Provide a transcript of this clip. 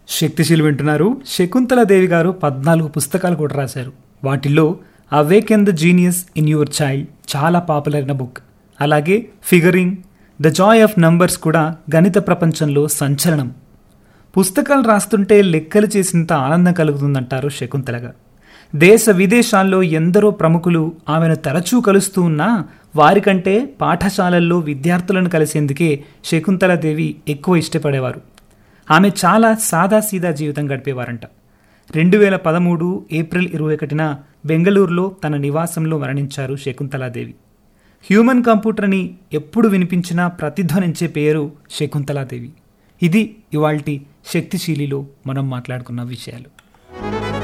శక్తిశీలు వింటున్నారు శకుంతలాదేవి గారు పద్నాలుగు పుస్తకాలు కూడా రాశారు వాటిల్లో awaken the genius in your child చాలా పాపులర్ అయిన బుక్ అలాగే figuring the joy of numbers కూడా గణిత ప్రపంచంలో సంచలనం పుస్తకాలు రాస్తుంటే లెక్కలు చేసినంత ఆనందం కలుగుతుందంటారు శకుంతలగా దేశ విదేశాల్లో ఎందరో ప్రముఖులు ఆమెను తరచూ కలుస్తూ ఉన్నా వారికంటే పాఠశాలల్లో విద్యార్థులను కలిసేందుకే శకుంతలాదేవి ఎక్కువ ఇష్టపడేవారు ఆమె చాలా సాదాసీదా జీవితం గడిపేవారంట రెండు వేల పదమూడు ఏప్రిల్ ఇరవై ఒకటిన బెంగళూరులో తన నివాసంలో మరణించారు శకుంతలాదేవి హ్యూమన్ కంప్యూటర్ని ఎప్పుడు వినిపించినా ప్రతిధ్వనించే పేరు శకుంతలాదేవి ఇది ఇవాల్టి శక్తిశీలిలో మనం మాట్లాడుకున్న విషయాలు